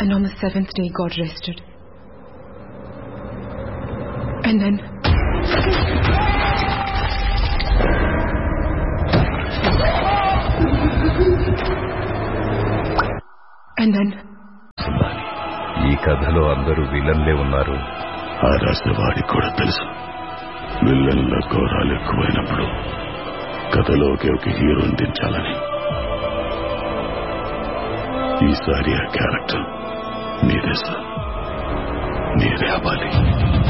And on the seventh day, God rested. And then. And then. ఈ కథలో అందరూ విలన్లే ఉన్నారు ఆ రాసిన వాడికి కూడా తెలుసు విల్లన్ల ఘోరాలు ఎక్కువైనప్పుడు కథలోకి ఒక హీరోని దించాలని ఈసారి ఆ క్యారెక్టర్ మీరే సార్ మీరే అవ్వాలి